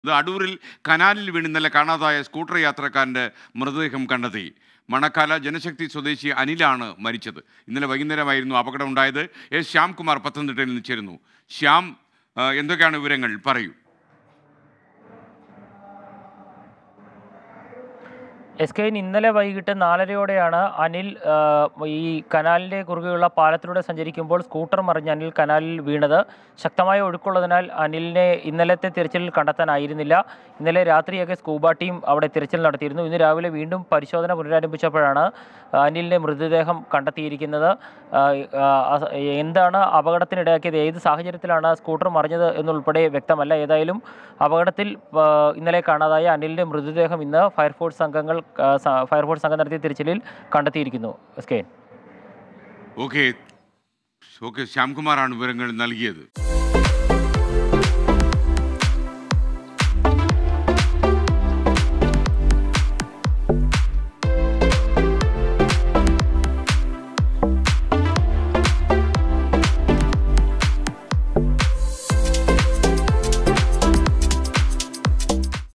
ഇത് അടൂരിൽ കനാലിൽ വീണ് ഇന്നലെ കാണാതായ സ്കൂട്ടർ യാത്രക്കാരൻ്റെ മൃതദേഹം കണ്ടെത്തി മണക്കാല ജനശക്തി സ്വദേശി അനിലാണ് മരിച്ചത് ഇന്നലെ വൈകുന്നേരമായിരുന്നു അപകടം ഉണ്ടായത് എസ് ശ്യാംകുമാർ പത്തനംതിട്ടയിൽ നിന്ന് ചേരുന്നു ശ്യാം ആ, എന്തൊക്കെയാണ് വിവരങ്ങൾ പറയൂ എസ് കെയിൻ ഇന്നലെ വൈകിട്ട് നാലരയോടെയാണ് അനിൽ ആ, ഈ കനാലിൻ്റെ കുറുകെയുള്ള പാലത്തിലൂടെ സഞ്ചരിക്കുമ്പോൾ സ്കൂട്ടർ മറിഞ്ഞ് അനിൽ കനാലിൽ വീണത് ശക്തമായ ഒഴുക്കുള്ളതിനാൽ അനിലിനെ ഇന്നലത്തെ തിരച്ചിലിൽ കണ്ടെത്താനായിരുന്നില്ല ഇന്നലെ രാത്രിയൊക്കെ സ്കൂബ ടീം അവിടെ തിരച്ചിൽ നടത്തിയിരുന്നു ഇന്ന് രാവിലെ വീണ്ടും പരിശോധന പുനരാരംഭിച്ചപ്പോഴാണ് അനിലിൻ്റെ മൃതദേഹം കണ്ടെത്തിയിരിക്കുന്നത് ആ, ആ, അസ- എന്താണ് അപകടത്തിനിടയാക്കിയത് ഏത് സാഹചര്യത്തിലാണ് സ്കൂട്ടർ മറിഞ്ഞത് എന്നുൾപ്പെടെ വ്യക്തമല്ല ഏതായാലും അപകടത്തിൽ ആ, ഇന്നലെ കാണാതായ അനിലിൻ്റെ മൃതദേഹം ഇന്ന് ഫയർഫോഴ്സ് സംഘങ്ങൾ ആ, സ- ഫയർഫോഴ്സ് സംഘം നടത്തിയ തിരച്ചിലിൽ കണ്ടെത്തിയിരിക്കുന്നു എസ് കെ ഓക്കെ ഓക്കെ ശ്യാംകുമാറാണ് വിവരങ്ങൾ നൽകിയത്